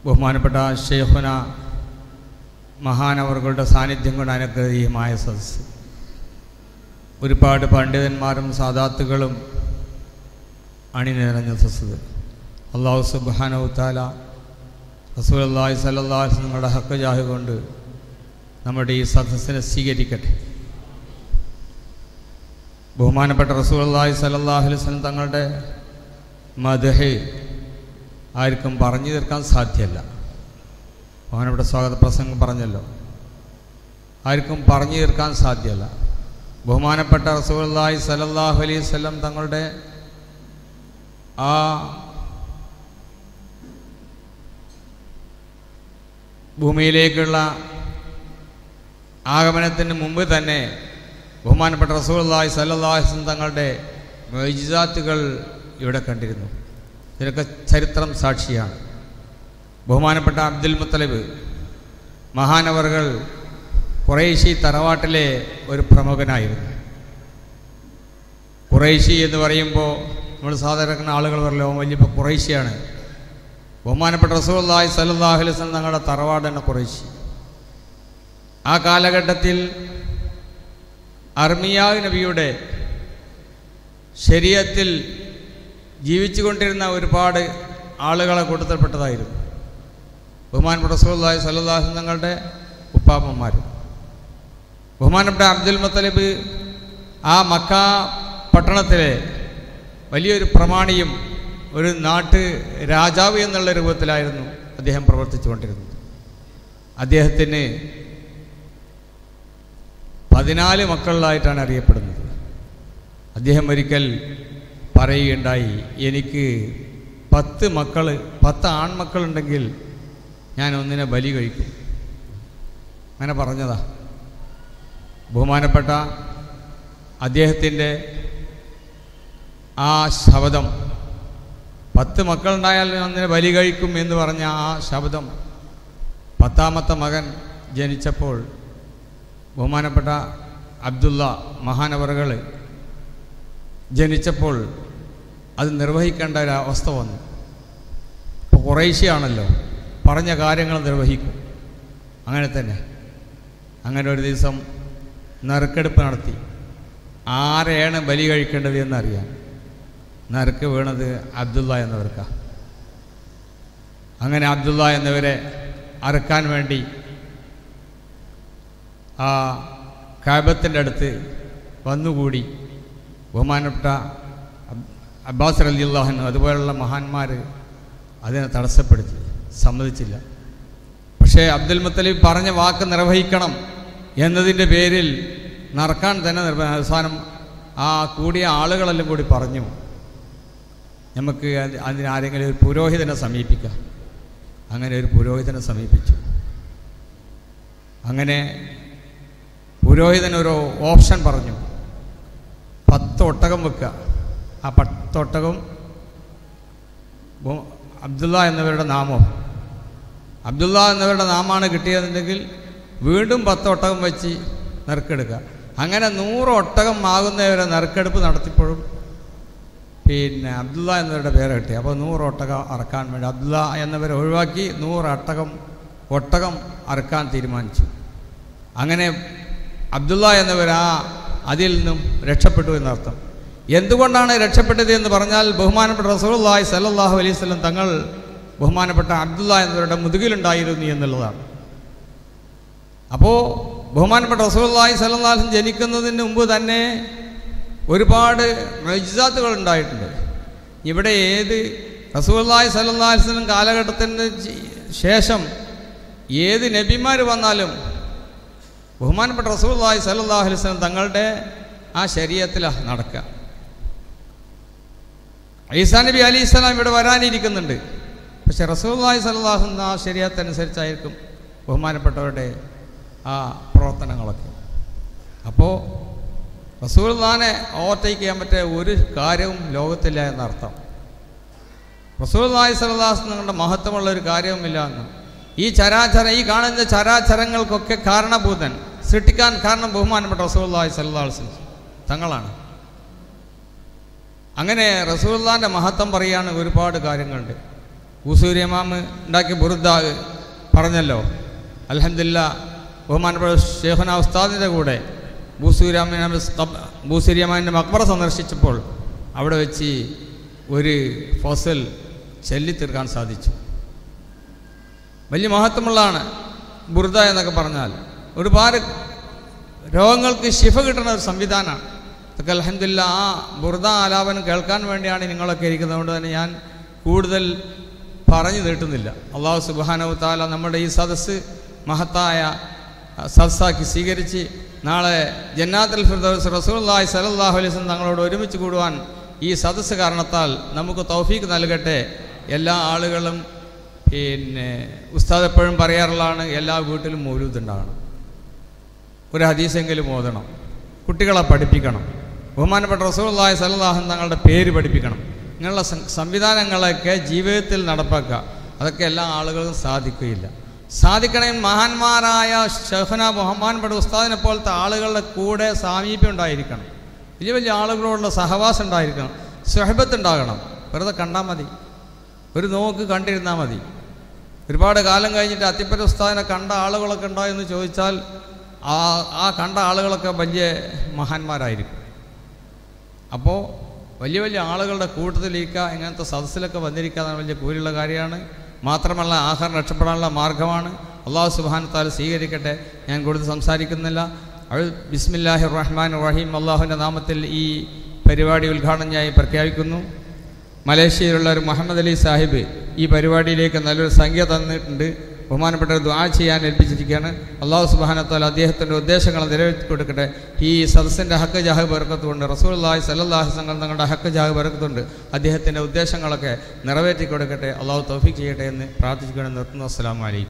ബഹുമാനപ്പെട്ട ഷെയ്ഖുന മഹാനവറുകളുടെ സാന്നിധ്യം കൊണ്ട് അനുഗ്രഹീയമായ സദസ്സ് ഒരുപാട് പണ്ഡിതന്മാരും സാദാത്തുകളും അണിനിറഞ്ഞ സദസ്സ് അള്ളാഹു സുബാനവ് താല റസൂൽ അള്ളാഹി സല്ലാസ് നിങ്ങളുടെ ഹക്ക് ജാഹ് കൊണ്ട് നമ്മുടെ ഈ സദസ്സിനെ സ്വീകരിക്കട്ടെ ബഹുമാനപ്പെട്ട റസൂൽ അള്ളാഹി സല്ലാഹു അലൈഹി വസല്ലം തങ്ങളുടെ മദഹ് ആർക്കും പറഞ്ഞു തീർക്കാൻ സാധ്യമല്ല ബഹുമാനപ്പെട്ട സ്വാഗത പ്രസംഗം പറഞ്ഞല്ലോ ആർക്കും പറഞ്ഞു തീർക്കാൻ സാധ്യമല്ല ബഹുമാനപ്പെട്ട റസൂൽ അള്ളാഹി സലല്ലാഹു അലൈഹി വസല്ലം തങ്ങളുടെ ആ ഭൂമിയിലേക്കുള്ള ആഗമനത്തിന് മുമ്പ് തന്നെ ബഹുമാനപ്പെട്ട റസൂൽല്ലാഹി സല്ലാഹുസ്ലം തങ്ങളുടെ മൊയ്ജിസാത്തുകൾ ഇവിടെ കണ്ടിരുന്നു ഇതിനൊക്കെ ചരിത്രം സാക്ഷിയാണ് ബഹുമാനപ്പെട്ട അബ്ദുൽ മുത്തലിബ് മഹാനവറുകൾ കുറേശി തറവാട്ടിലെ ഒരു പ്രമുഖനായിരുന്നു കുറേശി എന്ന് പറയുമ്പോൾ നമ്മൾ സാധാരണ ആളുകൾ പറയല്ലോ വലിയ കുറേശിയാണ് ബഹുമാനപ്പെട്ട റസൂല്ലാഹി സല്ലാഹു അലൈഹി വസല്ലം തങ്ങളുടെ തറവാട് തന്നെ കുറേശി ആ കാലഘട്ടത്തിൽ അർമിയാവ് നബിയുടെ ശരീരത്തിൽ ജീവിച്ചുകൊണ്ടിരുന്ന ഒരുപാട് ആളുകളെ കൂട്ടത്തിൽപ്പെട്ടതായിരുന്നു ബഹുമാനപ്പെട്ട റസൂല്ലാഹി സല്ലാഹു തങ്ങളുടെ ഉപ്പാപ്പന്മാർ ബഹുമാനപ്പെട്ട അബ്ദുൽ മുത്തലിബ് ആ മക്ക പട്ടണത്തിലെ വലിയൊരു പ്രമാണിയും ഒരു നാട്ട് രാജാവ് എന്നുള്ള രൂപത്തിലായിരുന്നു അദ്ദേഹം പ്രവർത്തിച്ചുകൊണ്ടിരുന്നത് അദ്ദേഹത്തിന് പതിനാല് മക്കളിലായിട്ടാണ് അറിയപ്പെടുന്നത് അദ്ദേഹം ഒരിക്കൽ പറയുകയുണ്ടായി എനിക്ക് പത്ത് മക്കൾ പത്ത് ആൺമക്കളുണ്ടെങ്കിൽ ഞാൻ ഒന്നിനെ ബലി കഴിക്കും അങ്ങനെ പറഞ്ഞതാ ബഹുമാനപ്പെട്ട അദ്ദേഹത്തിൻ്റെ ആ ശബ്ദം പത്ത് മക്കളുണ്ടായാൽ ഒന്നിനെ ബലി കഴിക്കും എന്ന് പറഞ്ഞ ആ ശബ്ദം പത്താമത്തെ മകൻ ജനിച്ചപ്പോൾ ബഹുമാനപ്പെട്ട അബ്ദുള്ള മഹാനവറുകൾ ജനിച്ചപ്പോൾ അത് നിർവഹിക്കേണ്ട ഒരു അവസ്ഥ വന്നു ഇപ്പോൾ കുറേശ്ശിയാണല്ലോ പറഞ്ഞ കാര്യങ്ങൾ നിർവഹിക്കും അങ്ങനെ തന്നെ അങ്ങനെ ഒരു ദിവസം നറുക്കെടുപ്പ് നടത്തി ആരെയാണ് ബലി കഴിക്കേണ്ടത് എന്നറിയാം നറുക്ക് വീണത് അബ്ദുള്ള എന്നവർക്കാണ് അങ്ങനെ അബ്ദുള്ള എന്നിവരെ അറുക്കാൻ വേണ്ടി ആ കാബത്തിൻ്റെ അടുത്ത് വന്നുകൂടി ബഹുമാനപ്പെട്ട അബ്ബാസ് അലി അള്ളാഹനു അതുപോലുള്ള മഹാന്മാർ അതിനെ തടസ്സപ്പെടുത്തി സമ്മതിച്ചില്ല പക്ഷേ അബ്ദുൽ മുത്തലിബ് പറഞ്ഞ വാക്ക് നിർവഹിക്കണം എന്നതിൻ്റെ പേരിൽ നടക്കാൻ തന്നെ നിർബ അവസാനം ആ കൂടിയ ആളുകളെല്ലാം കൂടി പറഞ്ഞു നമുക്ക് അതിന് ആരെങ്കിലും ഒരു പുരോഹിതനെ സമീപിക്കാം അങ്ങനെ ഒരു പുരോഹിതനെ സമീപിച്ചു അങ്ങനെ പുരോഹിതൻ ഒരു ഓപ്ഷൻ പറഞ്ഞു പത്ത് ഒട്ടകം വെക്കുക ആ പത്തൊട്ടകം അബ്ദുള്ള എന്നിവരുടെ നാമം അബ്ദുള്ള എന്നിവരുടെ നാമമാണ് കിട്ടിയതെങ്കിൽ വീണ്ടും പത്ത് ഒട്ടകം വെച്ച് നറുക്കെടുക്കുക അങ്ങനെ നൂറ് ഒട്ടകം ആകുന്നവരെ നറുക്കെടുപ്പ് നടത്തിയപ്പോഴും പിന്നെ അബ്ദുള്ള എന്നിവരുടെ പേര് കിട്ടി അപ്പോൾ നൂറ് ഒട്ടകം അറക്കാൻ വേണ്ടി അബ്ദുള്ള എന്നിവരെ ഒഴിവാക്കി നൂറ് ഒട്ടകം ഒട്ടകം അറക്കാൻ തീരുമാനിച്ചു അങ്ങനെ അബ്ദുള്ള എന്നിവർ ആ അതിൽ നിന്നും രക്ഷപ്പെട്ടു എന്നർത്ഥം എന്തുകൊണ്ടാണ് രക്ഷപ്പെട്ടത് എന്ന് പറഞ്ഞാൽ ബഹുമാനപ്പെട്ട റസൂലുള്ളാഹി സല്ലല്ലാഹു അലൈഹി വസല്ലം തങ്ങൾ ബഹുമാനപ്പെട്ട അബ്ദുള്ള എന്നിവരുടെ മുതുകിലുണ്ടായിരുന്നു എന്നുള്ളതാണ് അപ്പോൾ ബഹുമാനപ്പെട്ട റസൂലുള്ളാഹി സല്ലല്ലാഹു അലൈഹി ജനിക്കുന്നതിന് മുമ്പ് തന്നെ ഒരുപാട് മജിസാത്തുകൾ ഉണ്ടായിട്ടുണ്ട് ഇവിടെ ഏത് റസൂലുള്ളാഹി സല്ലല്ലാഹു അലൈഹി വസല്ലം കാലഘട്ടത്തിന് ശേഷം ഏത് നബിമാർ വന്നാലും ബഹുമാനപ്പെട്ട റസൂലുള്ളാഹി സല്ലല്ലാഹു അലൈഹി വസല്ലം തങ്ങളുടെ ആ ശരീരത്തിലാണ് നടക്കുക ഈസാ നബി അലി ഇസ്ലാം ഇവിടെ വരാനിരിക്കുന്നുണ്ട് പക്ഷെ റസൂല്ലാഹി സല്ലാഹു ആ ശരീരത്തനുസരിച്ചായിരിക്കും ബഹുമാനപ്പെട്ടവരുടെ ആ പ്രവർത്തനങ്ങളൊക്കെ അപ്പോൾ റസൂൽദാനെ ഓവർടേക്ക് ചെയ്യാൻ പറ്റിയ ഒരു കാര്യവും ലോകത്തില്ല എന്നർത്ഥം റസൂൽദാഹി സല്ലാസ് നിങ്ങളുടെ മഹത്വമുള്ള ഒരു കാര്യവുമില്ല എന്ന് ഈ ചരാചര ഈ കാണുന്ന ചരാചരങ്ങൾക്കൊക്കെ കാരണഭൂതൻ സൃഷ്ടിക്കാൻ കാരണം ബഹുമാനപ്പെട്ട റസൂല്ലാഹി സല്ലാസ് തങ്ങളാണ് അങ്ങനെ റസൂല്ലാൻ്റെ മഹത്വം പറയാൻ ഒരുപാട് കാര്യങ്ങളുണ്ട് ഊസൂര്യമാമ് ഉണ്ടാക്കിയ ബുറുദാഗ് പറഞ്ഞല്ലോ അലഹമില്ല ബഹുമാനപ്പെട്ട ഷേഖുന ഉസ്താദിൻ്റെ കൂടെ ബൂസൂര്യാമിൻ ബൂസൂര്യമാൻ്റെ മക്ബറ സന്ദർശിച്ചപ്പോൾ അവിടെ വെച്ച് ഒരു ഫസൽ ചൊല്ലിത്തീർക്കാൻ സാധിച്ചു വലിയ മഹത്വമുള്ളതാണ് ബുർദ എന്നൊക്കെ പറഞ്ഞാൽ ഒരുപാട് രോഗങ്ങൾക്ക് ശിഫ കിട്ടുന്ന ഒരു സംവിധാനമാണ് ഇതൊക്കെ അലഹമില്ല ആ ബുർദ ആലാപനം കേൾക്കാൻ വേണ്ടിയാണ് നിങ്ങളൊക്കെ ഇരിക്കുന്നത് കൊണ്ട് തന്നെ ഞാൻ കൂടുതൽ പറഞ്ഞു നീട്ടുന്നില്ല അള്ളാഹു സുബാനവ് താല നമ്മുടെ ഈ സദസ്സ് മഹത്തായ അഹ്, സദസ്സാക്കി സ്വീകരിച്ച് നാളെ ജന്നാത്തുൽ ഫിർദൗസ് റസൂലുള്ളാഹി സ്വല്ലല്ലാഹു അലൈഹി വസല്ലം തങ്ങളോട് ഒരുമിച്ച് കൂടുവാൻ ഈ സദസ്സ് കാരണത്താൽ നമുക്ക് തൗഫീക്ക് നൽകട്ടെ എല്ലാ ആളുകളും പിന്നെ ഉസ്താദ് എപ്പോഴും പറയാറുള്ളതാണ് എല്ലാ വീട്ടിലും മൗലൂദ് ഉണ്ടാകണം ഒരു ഹദീസെങ്കിലും ഓതണം കുട്ടികളെ പഠിപ്പിക്കണം ബഹുമാനപ്പെട്ട റസൂലുള്ളാഹി സ്വല്ലല്ലാഹു തങ്ങളുടെ പേര് പഠിപ്പിക്കണം ഇങ്ങനെയുള്ള സം- സംവിധാനങ്ങളൊക്കെ ജീവിതത്തിൽ നടപ്പാക്കുക അതൊക്കെ എല്ലാ ആളുകൾക്കും സാധിക്കുകയില്ല സാധിക്കണമെങ്കിൽ മഹാന്മാരായ ഷഹന ബഹുമാനപ്പെട്ട ഉസ്താദിനെ പോലത്തെ ആളുകളുടെ കൂടെ സാമീപ്യം ഉണ്ടായിരിക്കണം വലിയ വലിയ ആളുകളോടുള്ള സഹവാസം ഉണ്ടായിരിക്കണം സ്വഹബത്ത് ഉണ്ടാകണം വെറുതെ കണ്ടാൽ മതി ഒരു നോക്ക് കണ്ടിരുന്നാൽ മതി ഒരുപാട് കാലം കഴിഞ്ഞിട്ട് അത്തിപ്പറ്റ ഉസ്താദിനെ കണ്ട ആളുകളൊക്കെ ഉണ്ടോ എന്ന് ചോദിച്ചാൽ ആ ആ കണ്ട ആളുകളൊക്കെ വലിയ മഹാന്മാരായിരിക്കും അപ്പോൾ വലിയ വലിയ ആളുകളുടെ കൂട്ടത്തിലിരിക്കുക ഇങ്ങനത്തെ സദസ്സിലൊക്കെ വന്നിരിക്കുക എന്നത് വലിയ കൂലിയുള്ള കാര്യമാണ് മാത്രമല്ല ആഹാരം രക്ഷപ്പെടാനുള്ള മാർഗമാണ് അള്ളാഹു സുബാൻ താൽ സ്വീകരിക്കട്ടെ ഞാൻ കൂടുതൽ സംസാരിക്കുന്നില്ല അത് ബിസ്മില്ലാഹി റഹ്മാൻ റഹീം അള്ളാഹുവിൻ്റെ നാമത്തിൽ ഈ പരിപാടി ഉദ്ഘാടനം ഞാൻ പ്രഖ്യാപിക്കുന്നു മലേഷ്യയിലുള്ള ഒരു മുഹമ്മദ് അലി സാഹിബ് ഈ പരിപാടിയിലേക്ക് നല്ലൊരു സംഖ്യ തന്നിട്ടുണ്ട് ബഹുമാനപ്പെട്ട ഒരു ദ്വാ ചെയ്യാൻ ഏൽപ്പിച്ചിരിക്കുകയാണ് അള്ളാഹു സുബാനത്താൽ അദ്ദേഹത്തിൻ്റെ ഉദ്ദേശങ്ങൾ നിറവേറ്റി കൊടുക്കട്ടെ ഈ സദസ്സിൻ്റെ ഹക്ക് ജാഹ് ബർക്കത്തുകൊണ്ട് റസൂൽ അള്ളാഹി സല്ലാഹി സംഘം തങ്ങളുടെ ഹക്ക് ജാഹ് ബർക്കത്തുണ്ട് അദ്ദേഹത്തിൻ്റെ ഉദ്ദേശങ്ങളൊക്കെ നിറവേറ്റി കൊടുക്കട്ടെ അള്ളാഹു തൗഫീഖ് ചെയ്യട്ടെ എന്ന് പ്രാർത്ഥിക്കുകയാണ് നിർത്തുന്നു അസ്സലാമു അലൈക്കും